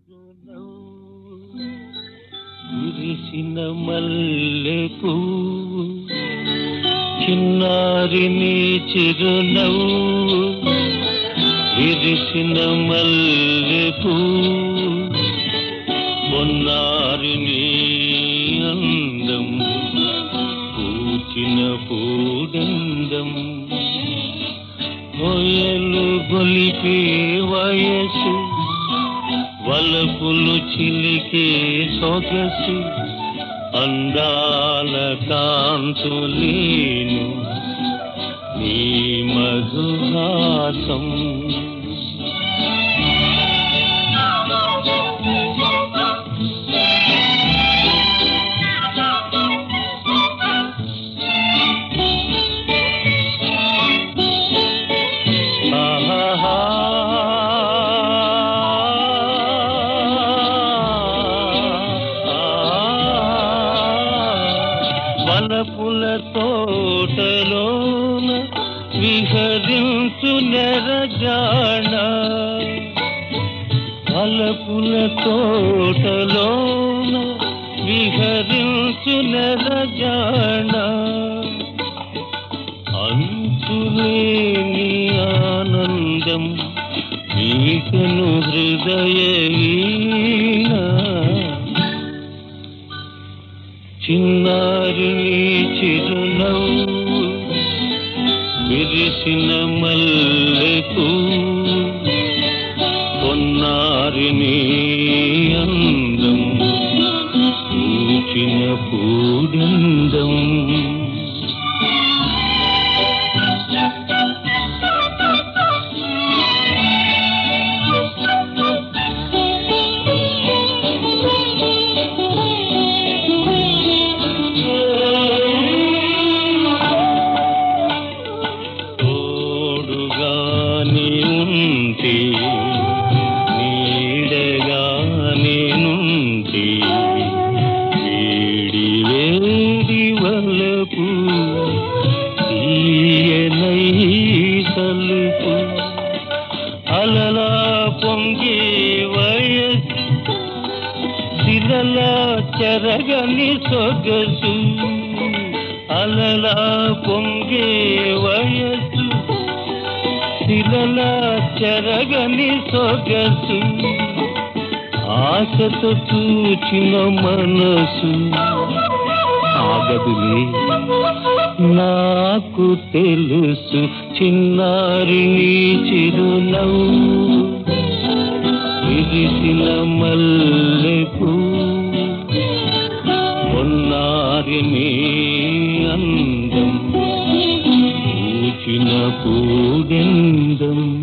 విరిసిన మల్లె పువ్వు చిన్నారి నీ చిరునవ్వు విరిసిన మల్లె పువ్వు మొన్నారి నీ అందం పూచిన పూడందం మొయలు గొలిపే వయసు వలపులు చిలికే సొగసు అందాల కాంతులేను నీ మధుహాసం ఆహాహా. వలపుల తోటలోన విహరించు నెరజాణ వలపుల తోటలోన విహరించు నెరజాణ అంతులేని ఆనందం నీకను హృదయ వీణ చిన్నారి నీ చిరునవ్వు విరిసిన మల్లెకు పొన్నారి నీ అందం పూచిన పూడందం తోడుగాని ఉంటే నీడగాని నుంటే వేడి వేడి వలపు తీయనై సలుపు అలలా పొంగే వయసు శిలలా చెరగని సొగసు అలలా పొంగే వయసు శిలలా చెరగని సొగసు ఆశతో చూచిన మనసు ఆగదులే నాకు తెలుసు చిన్నారి నీ చిరునవ్వు విరిసిన మల్లెపు పొన్నారి నీ అందం పూచిన పూడెందం